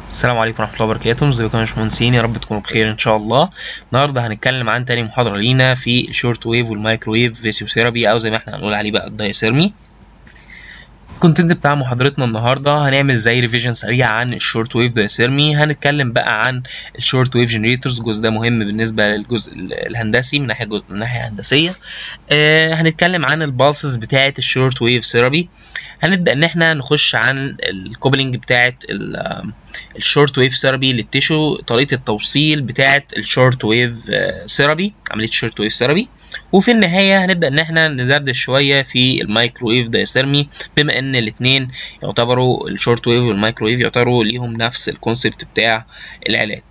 السلام عليكم ورحمة الله وبركاته ازيكم يا باشمهندسين يا رب تكونوا بخير ان شاء الله النهارده هنتكلم عن تاني محاضرة لينا في الشورت ويف والمايكروويف فيسيوثيرابي او زي ما احنا هنقول عليه بقى الدايثيرمي الكونتنت بتاع محاضرتنا النهارده هنعمل زي ريفيجن سريع عن الشورت ويف دايثيرمي هنتكلم بقى عن الشورت ويف جنريتورز الجزء ده مهم بالنسبه للجزء الهندسي من ناحيه من ناحيه هندسيه آه هنتكلم عن البالسز بتاعه الشورت ويف ثيرابي هنبدا ان احنا نخش عن الكوبلنج بتاعه الشورت ويف ثيرابي للتيشو طريقه التوصيل بتاعه الشورت ويف ثيرابي عمليه الشورت ويف ثيرابي وفي النهايه هنبدا ان احنا ندردش شويه في المايكروويف دايثيرمي بما ان الاثنين يعتبروا الشورت ويف والمايكروويف يعتبروا ليهم نفس الكونسبت بتاع العلاج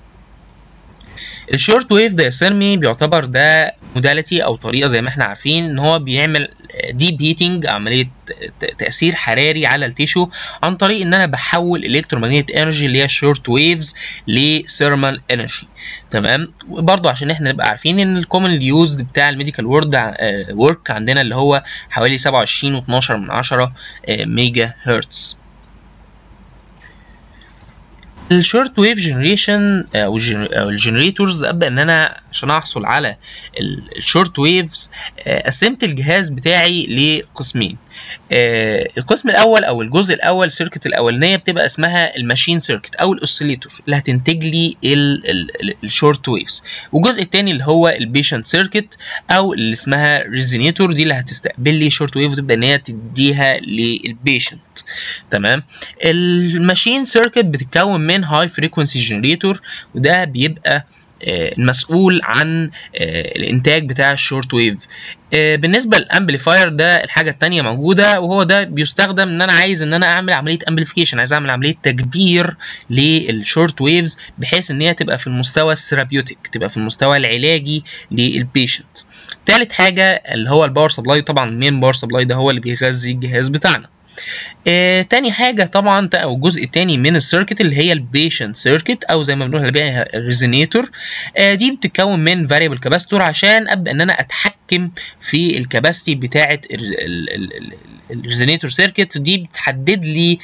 الشورت ويف دايثيرمي بيعتبر ده موداليتي او طريقه زي ما احنا عارفين ان هو بيعمل ديب هيتنج عمليه تاثير حراري على التيشو عن طريق ان انا بحول الكترومagnetic انرجي اللي هي الشورت ويفز لثيرمال انرجي تمام وبرضه عشان احنا نبقى عارفين ان الكومن يوزد بتاع الميديكال وورد ورك عندنا اللي هو حوالي 27 و12 من 10 ميجا هرتز الشورت ويف جنريشن او الجنريتورز ابدا ان انا عشان احصل على الشورت ويفز قسمت الجهاز بتاعي لقسمين القسم الاول او الجزء الاول سيركت الاولانيه بتبقى اسمها الماشين سيركت او الاوسيليتور اللي هتنتج لي الشورت ويفز والجزء الثاني اللي هو البيشنت سيركت او اللي اسمها ريزينيتور دي اللي هتستقبل لي شورت ويف وتبدا ان هي تديها للبيشنت تمام الماشين سيركت بتتكون من هاي فريكونسي جنريتور وده بيبقى المسؤول عن الانتاج بتاع الشورت ويف بالنسبه للامبليفاير ده الحاجه الثانيه موجوده وهو ده بيستخدم ان انا عايز ان انا اعمل عمليه امبليفيكيشن عايز اعمل عمليه تكبير للشورت ويفز بحيث ان هي تبقى في المستوى الثيرابيوتيك تبقى في المستوى العلاجي للبيشنت ثالث حاجه اللي هو الباور سبلاي طبعا المين باور سبلاي ده هو اللي بيغذي الجهاز بتاعنا آه تاني حاجة طبعا أو الجزء التاني من السيركت اللي هي البيشنت سيركت أو زي ما بنقول عليها الريزونيتور آه دي بتتكون من فاريبل كاباستور عشان أبدأ إن أنا أتحكم في الكاباسيتي بتاعة الريزونيتور سيركت دي بتحدد لي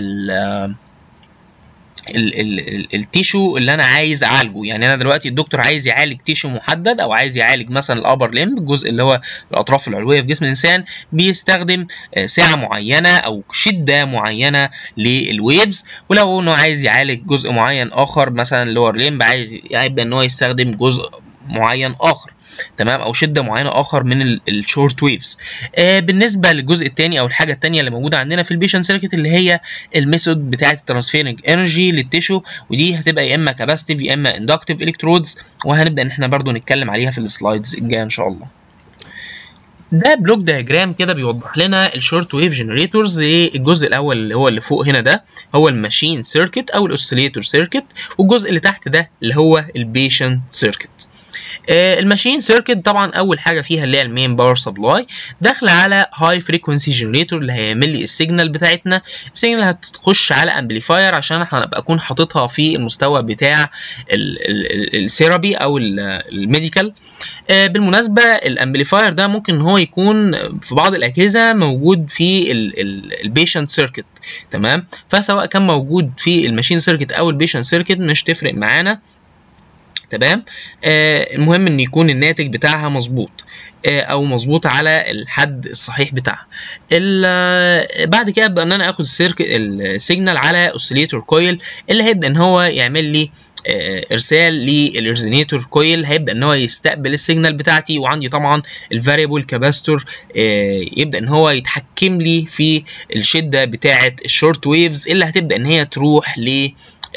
التيشو اللي انا عايز اعالجه يعني انا دلوقتي الدكتور عايز يعالج تيشو محدد او عايز يعالج مثلا الابر ليمب الجزء اللي هو الاطراف العلويه في جسم الانسان بيستخدم سعه معينه او شده معينه للويفز ولو انه عايز يعالج جزء معين اخر مثلا اللور ليمب عايز يبدا ان هو يستخدم جزء معين اخر تمام او شده معينه اخر من الشورت ويفز آه بالنسبه للجزء الثاني او الحاجه الثانيه اللي موجوده عندنا في البيشن سيركت اللي هي الميثود بتاعه الترانسفيرنج انرجي للتيشو ودي هتبقى يا اما كاباسيتيف يا اما اندكتيف الكترودز وهنبدا ان احنا برضو نتكلم عليها في السلايدز الجايه ان شاء الله ده بلوك دياجرام كده بيوضح لنا الشورت ويف جنريتورز الجزء الاول اللي هو اللي فوق هنا ده هو الماشين سيركت او الاوسيليتور سيركت والجزء اللي تحت ده اللي هو البيشنت سيركت الماشين سيركت طبعا اول حاجه فيها اللي هي المين باور سبلاي داخله على هاي فريكونسي جنريتور اللي هيعمل لي السيجنال بتاعتنا السيجنال هتخش على امبليفاير عشان هبقى اكون حاططها في المستوى بتاع الثيرابي او الميديكال بالمناسبه الامبليفاير ده ممكن ان هو يكون في بعض الاجهزه موجود في البيشنت سيركت تمام فسواء كان موجود في الماشين سيركت او البيشنت سيركت مش تفرق معانا تمام آه المهم ان يكون الناتج بتاعها مظبوط آه او مظبوط على الحد الصحيح بتاعها بعد كده ابدا ان انا اخد السيجنال على اوسيليتور كويل اللي هيبدا ان هو يعمل لي آه ارسال للريزونيتور كويل هيبدا ان هو يستقبل السيجنال بتاعتي وعندي طبعا الفاريبل كاباستور يبدا ان هو يتحكم لي في الشده بتاعه الشورت ويفز اللي هتبدا ان هي تروح ل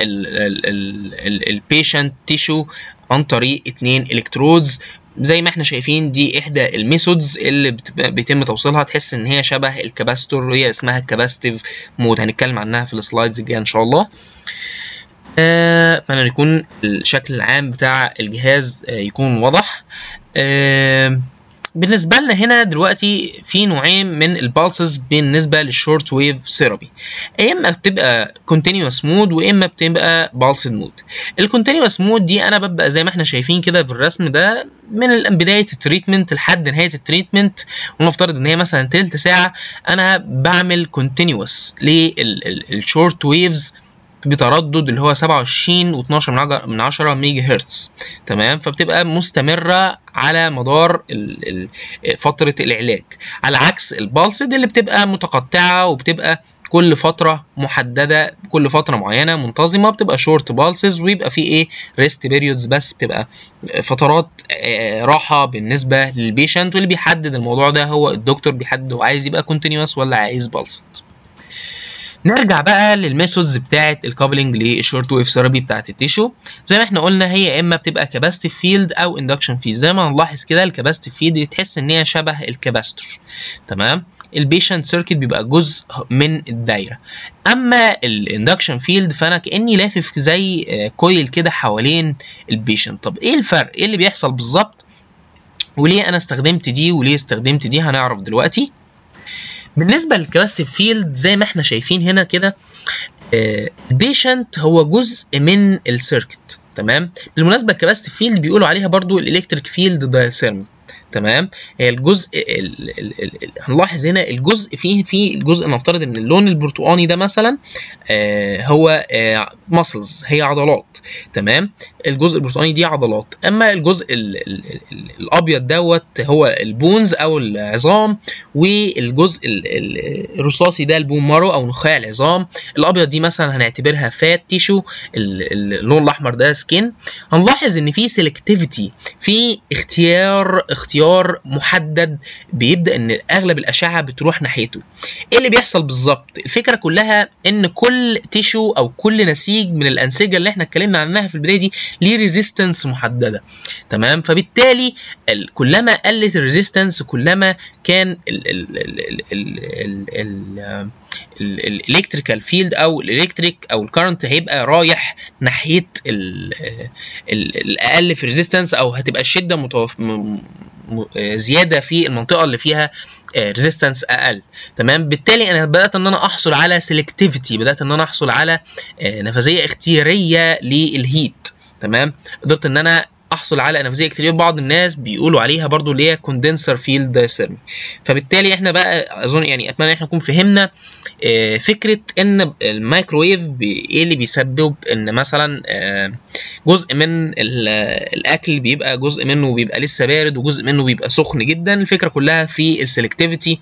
البيشنت تيشو عن طريق اتنين الكترودز زي ما احنا شايفين دي احدى الميثودز اللي بيتم توصيلها تحس ان هي شبه الكاباستور وهي اسمها الكاباستيف مود هنتكلم عنها في السلايدز الجايه ان شاء الله آه اتمنى يكون الشكل العام بتاع الجهاز آه يكون واضح آه بالنسبه لنا هنا دلوقتي في نوعين من البالسز بالنسبه للشورت ويف ثيرابي يا اما بتبقى كونتينوس مود واما بتبقى بالسد مود الكونتينوس مود دي انا ببدا زي ما احنا شايفين كده في الرسم ده من بدايه التريتمنت لحد نهايه التريتمنت ونفترض ان هي مثلا تلت ساعه انا بعمل كونتينوس للشورت ويفز بتردد اللي هو 27 و12 من 10 ميجا هرتز تمام فبتبقى مستمره على مدار ال ال فتره العلاج على عكس البالسد اللي بتبقى متقطعه وبتبقى كل فتره محدده كل فتره معينه منتظمه بتبقى شورت بالسز ويبقى في ايه ريست بيريودز بس بتبقى فترات راحه بالنسبه للبيشنت واللي بيحدد الموضوع ده هو الدكتور بيحدد هو عايز يبقى كونتينوس ولا عايز بالسد نرجع بقى للميثودز بتاعه الكابلنج للشورت ويف ثيرابي بتاعه التيشو زي ما احنا قلنا هي يا اما بتبقى كاباستيف فيلد او اندكشن فيلد زي ما هنلاحظ كده الكاباستيف فيلد تحس ان هي شبه الكاباستور تمام البيشنت سيركت بيبقى جزء من الدايره اما الاندكشن فيلد فانا كاني لافف زي كويل كده حوالين البيشنت طب ايه الفرق ايه اللي بيحصل بالظبط وليه انا استخدمت دي وليه استخدمت دي هنعرف دلوقتي بالنسبه للكباستيف فيلد زي ما احنا شايفين هنا كده البيشنت هو جزء من السيركت تمام بالمناسبه الكباستيف فيلد بيقولوا عليها برضو الالكتريك فيلد دايسيرمي تمام هي الجزء ال ال ال هنلاحظ هنا الجزء فيه في الجزء نفترض ان اللون البرتقاني ده مثلا آه هو آه ماسلز هي عضلات تمام الجزء البرتقاني دي عضلات اما الجزء ال ال ال الابيض دوت هو البونز او العظام والجزء ال ال الرصاصي ده البون مارو او نخاع العظام الابيض دي مثلا هنعتبرها فات تيشو اللون الاحمر ده سكين هنلاحظ ان في سيلكتيفيتي في اختيار اختيار محدد بيبدا ان اغلب الاشعه بتروح ناحيته ايه اللي بيحصل بالظبط الفكره كلها ان كل تيشو او كل نسيج من الانسجه اللي احنا اتكلمنا عنها في البدايه دي ليه ريزيستنس محدده تمام فبالتالي كلما قلت الريزيستنس كلما كان الالكتريكال فيلد او الالكتريك او الكرنت هيبقى رايح ناحيه الاقل في ريزيستنس او هتبقى الشده متوف... زياده في المنطقه اللي فيها ريزيستنس اقل تمام بالتالي انا بدات ان انا احصل على سيلكتيفيتي بدات ان انا احصل على نفاذيه اختياريه للهيت تمام قدرت ان انا احصل على نفاذيه اختياريه بعض الناس بيقولوا عليها برضو اللي هي كوندنسر فيلد دايسيرمي فبالتالي احنا بقى اظن يعني اتمنى ان احنا نكون فهمنا فكره ان الميكروويف ايه اللي بيسبب ان مثلا جزء من الاكل بيبقى جزء منه بيبقى لسه بارد وجزء منه بيبقى سخن جدا الفكره كلها في السلكتيفيتي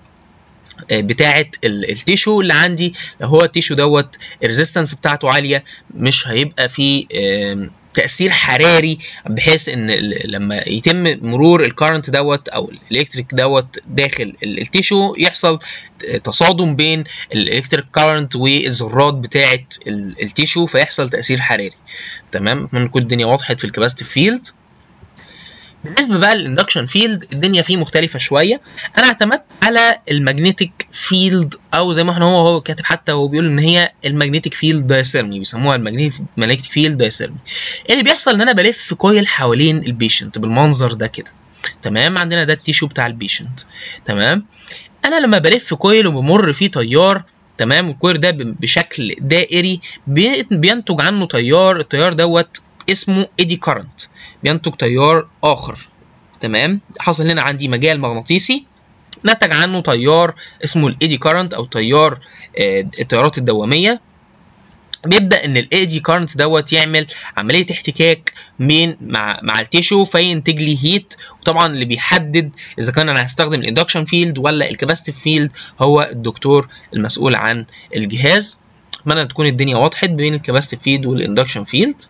بتاعه التيشو اللي عندي لو هو التيشو دوت الريزيستنس بتاعته عاليه مش هيبقى فيه تاثير حراري بحيث ان لما يتم مرور الكارنت دوت او الالكتريك دوت داخل التيشو يحصل تصادم بين الالكتريك كارنت والذرات بتاعه التيشو فيحصل تاثير حراري تمام من كل الدنيا وضحت في الكباستيف فيلد بالنسبه بقى للاندكشن فيلد الدنيا فيه مختلفه شويه انا اعتمدت على المagnetic فيلد او زي ما احنا هو هو كاتب حتى هو بيقول ان هي المagnetic فيلد دايسيرمي بيسموها المagnetic فيلد دايسيرمي ايه اللي بيحصل ان انا بلف كويل حوالين البيشنت بالمنظر ده كده تمام عندنا ده التيشو بتاع البيشنت تمام انا لما بلف كويل وبمر فيه تيار تمام والكويل ده بشكل دائري بينتج عنه تيار التيار دوت اسمه ايدي كارنت بينتج تيار اخر تمام حصل هنا عندي مجال مغناطيسي نتج عنه تيار اسمه الايدي كارنت او تيار التيارات الدواميه بيبدا ان الايدي كارنت دوت يعمل عمليه احتكاك من مع مع التيشو فينتج لي هيت وطبعا اللي بيحدد اذا كان انا هستخدم الاندكشن فيلد ولا الكاباستيف فيلد هو الدكتور المسؤول عن الجهاز اتمنى تكون الدنيا وضحت بين الكاباستيف فيلد والاندكشن فيلد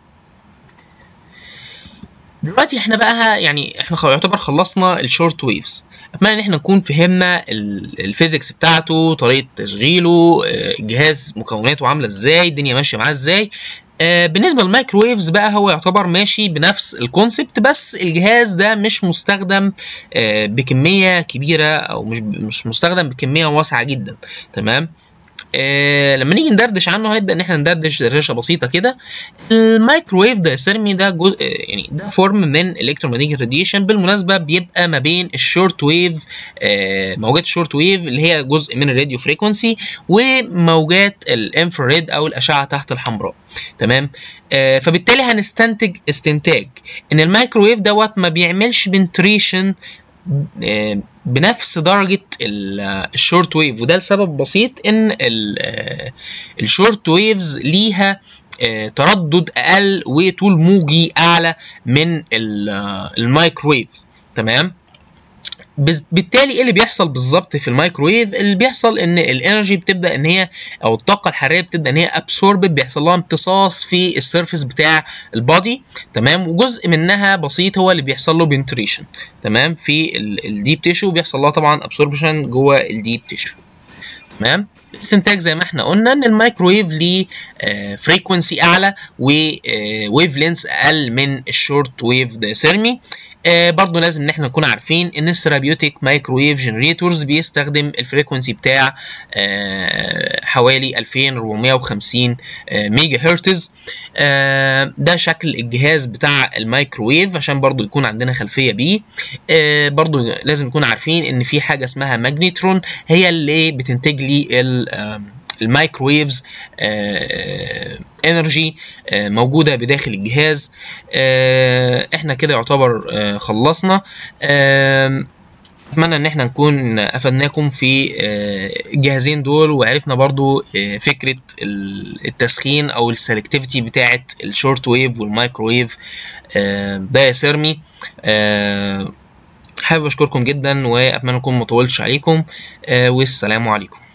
دلوقتي احنا بقى يعني احنا يعتبر خلصنا الشورت ويفز اتمنى ان احنا نكون فهمنا الفيزيكس بتاعته طريقه تشغيله الجهاز مكوناته عامله ازاي الدنيا ماشيه معاه ازاي بالنسبه للمايكرويفز بقى هو يعتبر ماشي بنفس الكونسبت بس الجهاز ده مش مستخدم بكميه كبيره او مش مش مستخدم بكميه واسعه جدا تمام آه لما نيجي ندردش عنه هنبدا ان احنا ندردش دردشه بسيطه كده الميكروويف دايسيرمي ده جزء يعني ده فورم من الكترومagnetic راديشن بالمناسبه بيبقى ما بين الشورت ويف آه موجات الشورت ويف اللي هي جزء من الراديو فريكونسي وموجات الانفراريد او الاشعه تحت الحمراء تمام آه فبالتالي هنستنتج استنتاج ان الميكروويف دوت ما بيعملش بنتريشن بنفس درجة الشورت ويف وده لسبب بسيط ان الشورت ويفز ليها تردد اقل وطول موجي اعلى من المايكرويفز تمام بالتالي ايه اللي بيحصل بالظبط في الميكرويف اللي بيحصل ان الانرجي بتبدا ان هي او الطاقه الحراريه بتبدا ان هي ابسوربت بيحصل لها امتصاص في السيرفيس بتاع البادي تمام وجزء منها بسيط هو اللي بيحصل له بنتريشن تمام في الديب تيشو بيحصل لها طبعا ابسوربشن جوه الديب تيشو تمام الاستنتاج زي ما احنا قلنا ان الميكرويف ليه فريكونسي اعلى وويف لينس اقل من الشورت ويف دايثيرمي آه برضو لازم ان احنا نكون عارفين ان الثيرابيوتيك مايكرويف جنريتورز بيستخدم الفريكونسي بتاع آه حوالي 2450 آه ميجا هرتز آه ده شكل الجهاز بتاع الميكرويف عشان برضو يكون عندنا خلفيه بيه آه برضو لازم نكون عارفين ان في حاجه اسمها ماجنيترون هي اللي بتنتج لي الميكرويفز انرجي موجوده بداخل الجهاز احنا كده يعتبر خلصنا اتمنى ان احنا نكون افدناكم في الجهازين دول وعرفنا برضو فكره التسخين او السلكتيفيتي بتاعه الشورت ويف والمايكرويف دايسيرمي حابب اشكركم جدا واتمنى اكون مطولتش عليكم والسلام عليكم